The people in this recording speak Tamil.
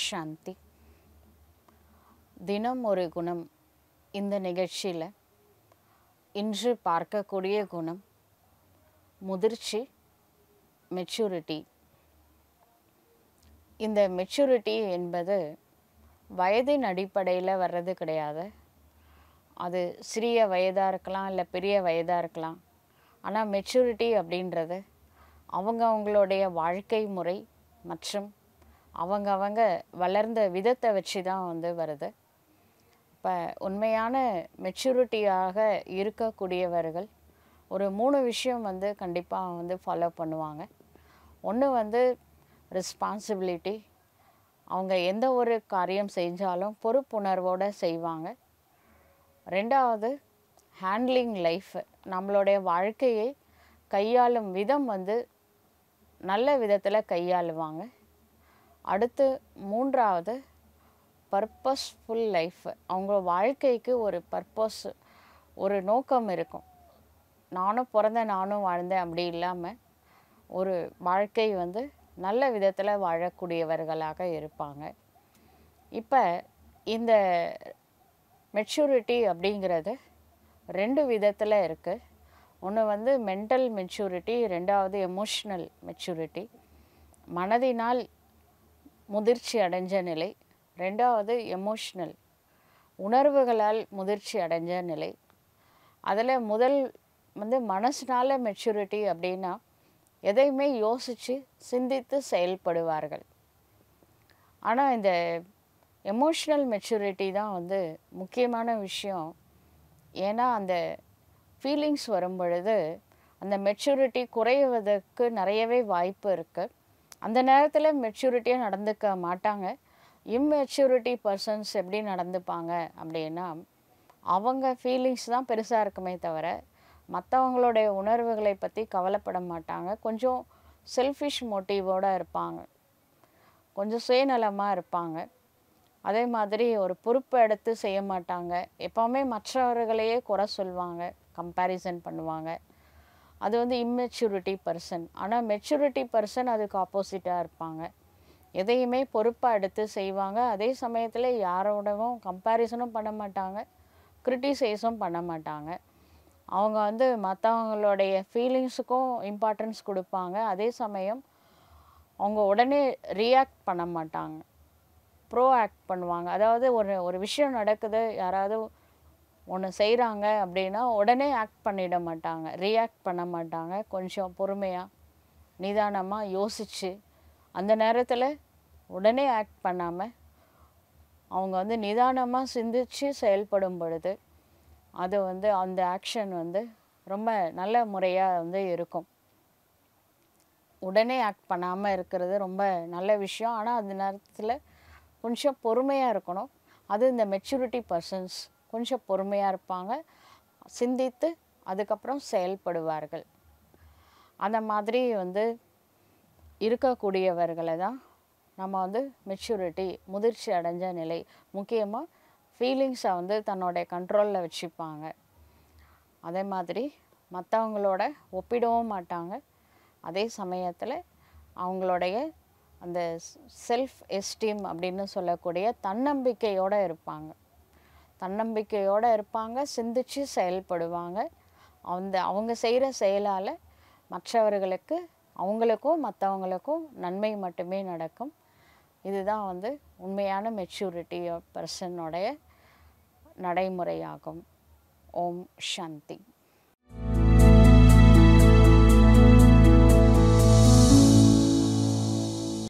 சாந்தி தினம் ஒரு குணம் இந்த நிகழ்ச்சியில் இன்று பார்க்கக்கூடிய குணம் முதிர்ச்சி மெச்சூரிட்டி இந்த மெச்சூரிட்டி என்பது வயதின் அடிப்படையில் வர்றது கிடையாது அது சிறிய வயதாக இருக்கலாம் இல்லை பெரிய வயதாக இருக்கலாம் ஆனால் மெச்சூரிட்டி அப்படின்றது அவங்க அவங்களுடைய வாழ்க்கை முறை மற்றும் அவங்க அவங்க வளர்ந்த விதத்தை வச்சு தான் வந்து வருது இப்போ உண்மையான மெச்சூரிட்டியாக இருக்கக்கூடியவர்கள் ஒரு மூணு விஷயம் வந்து கண்டிப்பாக வந்து ஃபாலோ பண்ணுவாங்க ஒன்று வந்து ரெஸ்பான்சிபிலிட்டி அவங்க எந்த ஒரு காரியம் செஞ்சாலும் பொறுப்புணர்வோடு செய்வாங்க ரெண்டாவது ஹேண்ட்லிங் லைஃப் நம்மளுடைய வாழ்க்கையை கையாளும் விதம் வந்து நல்ல விதத்தில் கையாளுவாங்க அடுத்து மூன்றாவது பர்பஸ்ஃபுல் லைஃப் அவங்க வாழ்க்கைக்கு ஒரு பர்பஸ் ஒரு நோக்கம் இருக்கும் நானும் பிறந்தேன் நானும் வாழ்ந்தேன் அப்படி இல்லாமல் ஒரு வாழ்க்கை வந்து நல்ல விதத்தில் வாழக்கூடியவர்களாக இருப்பாங்க இப்போ இந்த மெச்சூரிட்டி அப்படிங்கிறது ரெண்டு விதத்தில் இருக்குது ஒன்று வந்து மென்டல் மெச்சூரிட்டி ரெண்டாவது எமோஷ்னல் மெச்சூரிட்டி மனதினால் முதிர்ச்சி அடைஞ்ச நிலை ரெண்டாவது எமோஷ்னல் உணர்வுகளால் முதிர்ச்சி அடைஞ்ச நிலை அதில் முதல் வந்து மனசினால மெச்சூரிட்டி அப்படின்னா எதையுமே யோசித்து சிந்தித்து செயல்படுவார்கள் ஆனால் இந்த எமோஷ்னல் மெச்சூரிட்டி தான் வந்து முக்கியமான விஷயம் ஏன்னா அந்த ஃபீலிங்ஸ் வரும் பொழுது அந்த மெச்சூரிட்டி குறைவதற்கு நிறையவே வாய்ப்பு இருக்குது அந்த நேரத்தில் மெச்சூரிட்டியாக நடந்துக்க மாட்டாங்க இம்மெச்சூரிட்டி பர்சன்ஸ் எப்படி நடந்துப்பாங்க அப்படின்னா அவங்க ஃபீலிங்ஸ் தான் பெருசாக இருக்குமே தவிர மற்றவங்களுடைய உணர்வுகளை பற்றி கவலைப்பட மாட்டாங்க கொஞ்சம் செல்ஃபிஷ் மோட்டிவோடு இருப்பாங்க கொஞ்சம் சுயநலமாக இருப்பாங்க அதே மாதிரி ஒரு பொறுப்பை எடுத்து செய்ய மாட்டாங்க எப்போவுமே மற்றவர்களையே குறை சொல்லுவாங்க கம்பேரிசன் பண்ணுவாங்க அது வந்து இம்மெச்சூரிட்டி பர்சன் ஆனால் மெச்சூரிட்டி பர்சன் அதுக்கு ஆப்போசிட்டாக இருப்பாங்க எதையுமே பொறுப்பாக எடுத்து செய்வாங்க அதே சமயத்தில் யாரோடவும் கம்பேரிசனும் பண்ண மாட்டாங்க கிரிட்டிசைஸும் பண்ண மாட்டாங்க அவங்க வந்து மற்றவங்களுடைய ஃபீலிங்ஸுக்கும் இம்பார்ட்டன்ஸ் கொடுப்பாங்க அதே சமயம் அவங்க உடனே ரியாக்ட் பண்ண மாட்டாங்க ப்ரோ ஆக்ட் பண்ணுவாங்க அதாவது ஒரு ஒரு விஷயம் நடக்குது யாராவது ஒன்று செய்கிறாங்க அப்படின்னா உடனே ஆக்ட் பண்ணிட மாட்டாங்க ரியாக்ட் பண்ண மாட்டாங்க கொஞ்சம் பொறுமையாக நிதானமாக யோசித்து அந்த நேரத்தில் உடனே ஆக்ட் பண்ணாமல் அவங்க வந்து நிதானமாக சிந்தித்து செயல்படும் பொழுது அது வந்து அந்த ஆக்ஷன் வந்து ரொம்ப நல்ல முறையாக வந்து இருக்கும் உடனே ஆக்ட் பண்ணாமல் இருக்கிறது ரொம்ப நல்ல விஷயம் ஆனால் அந்த நேரத்தில் கொஞ்சம் பொறுமையாக இருக்கணும் அது இந்த மெச்சூரிட்டி பர்சன்ஸ் கொஞ்சம் பொறுமையாக இருப்பாங்க சிந்தித்து அதுக்கப்புறம் செயல்படுவார்கள் அந்த மாதிரி வந்து இருக்கக்கூடியவர்களை தான் நம்ம வந்து மெச்சூரிட்டி முதிர்ச்சி அடைஞ்ச நிலை முக்கியமாக ஃபீலிங்ஸை வந்து தன்னுடைய கண்ட்ரோலில் வச்சுப்பாங்க அதே மாதிரி மற்றவங்களோட ஒப்பிடவும் மாட்டாங்க அதே சமயத்தில் அவங்களுடைய அந்த செல்ஃப் எஸ்டீம் அப்படின்னு சொல்லக்கூடிய தன்னம்பிக்கையோடு இருப்பாங்க தன்னம்பிக்கையோடு இருப்பாங்க சிந்திச்சு செயல்படுவாங்க அந்த அவங்க செய்கிற செயலால் மற்றவர்களுக்கு அவங்களுக்கும் மற்றவங்களுக்கும் நன்மை மட்டுமே நடக்கும் இதுதான் வந்து உண்மையான மெச்சூரிட்டி பர்சனுடைய நடைமுறையாகும் ஓம் சாந்தி